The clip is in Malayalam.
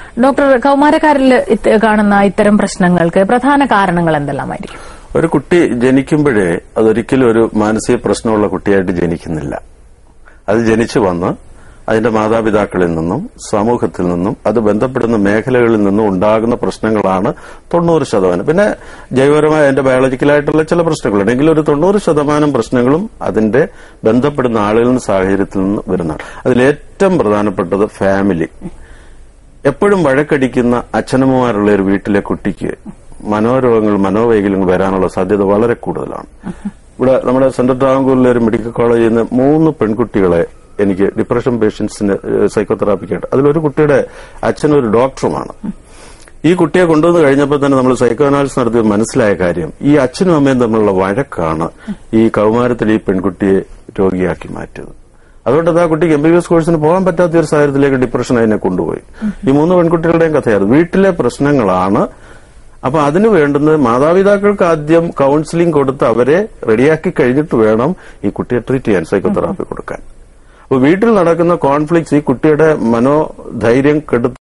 ഡോക്ടർ കൗമാരക്കാരിൽ ഇത് കാണുന്ന ഇത്തരം പ്രശ്നങ്ങൾക്ക് പ്രധാന കാരണങ്ങൾ എന്തെല്ലാമായിരിക്കും ഒരു കുട്ടി ജനിക്കുമ്പോഴേ അതൊരിക്കലും ഒരു മാനസിക പ്രശ്നമുള്ള കുട്ടിയായിട്ട് ജനിക്കുന്നില്ല അത് ജനിച്ചു വന്ന് അതിന്റെ മാതാപിതാക്കളിൽ നിന്നും സമൂഹത്തിൽ നിന്നും അത് ബന്ധപ്പെടുന്ന മേഖലകളിൽ നിന്നും ഉണ്ടാകുന്ന പ്രശ്നങ്ങളാണ് തൊണ്ണൂറ് ശതമാനം പിന്നെ ജൈവപരമായ അതിന്റെ ബയോളജിക്കലായിട്ടുള്ള ചില പ്രശ്നങ്ങളുണ്ട് എങ്കിലും ഒരു തൊണ്ണൂറ് ശതമാനം പ്രശ്നങ്ങളും അതിന്റെ ബന്ധപ്പെടുന്ന ആളുകളിൽ നിന്ന് സാഹചര്യത്തിൽ നിന്ന് വരുന്നതാണ് അതിൽ ഏറ്റവും പ്രധാനപ്പെട്ടത് ഫാമിലി എപ്പോഴും വഴക്കടിക്കുന്ന അച്ഛനമ്മമാരുള്ള ഒരു വീട്ടിലെ കുട്ടിക്ക് മനോരോഗങ്ങൾ മനോവൈകല്യങ്ങൾ വരാനുള്ള സാധ്യത വളരെ കൂടുതലാണ് ഇവിടെ നമ്മുടെ സെൻട്രൽ ട്രാവൻകൂറിലെ ഒരു മെഡിക്കൽ കോളേജിൽ നിന്ന് മൂന്ന് പെൺകുട്ടികളെ എനിക്ക് ഡിപ്രഷൻ പേഷ്യൻസിന് സൈക്കോതെറാപ്പിക്കായിട്ട് അതിലൊരു കുട്ടിയുടെ അച്ഛൻ ഒരു ഡോക്ടറുമാണ് ഈ കുട്ടിയെ കൊണ്ടുവന്ന് കഴിഞ്ഞപ്പോൾ തന്നെ നമ്മൾ സൈക്കോ അനാലിസിസ് നടത്തി മനസ്സിലായ കാര്യം ഈ അച്ഛനും അമ്മയും തമ്മിലുള്ള വഴക്കാണ് ഈ കൗമാരത്തിൽ ഈ പെൺകുട്ടിയെ രോഗിയാക്കി മാറ്റിയത് അതുകൊണ്ട് ആ കുട്ടിക്ക് എം ബി ബി എസ് കോഴ്സിന് പോകാൻ പറ്റാത്ത ഒരു സാഹചര്യത്തിലേക്ക് ഡിപ്രഷൻ അതിനെ കൊണ്ടുപോയി ഈ മൂന്ന് പെൺകുട്ടികളുടെയും കഥയായിരുന്നു വീട്ടിലെ പ്രശ്നങ്ങളാണ് അപ്പൊ അതിന് വേണ്ടുന്നത് മാതാപിതാക്കൾക്ക് ആദ്യം കൌൺസിലിംഗ് കൊടുത്ത് അവരെ റെഡിയാക്കി കഴിഞ്ഞിട്ട് വേണം ഈ കുട്ടിയെ ട്രീറ്റ് ചെയ്യാൻ സൈക്കോതെറാപ്പി കൊടുക്കാൻ അപ്പൊ വീട്ടിൽ നടക്കുന്ന കോൺഫ്ലിക്ട്സ് ഈ കുട്ടിയുടെ മനോധൈര്യം കെടുത്ത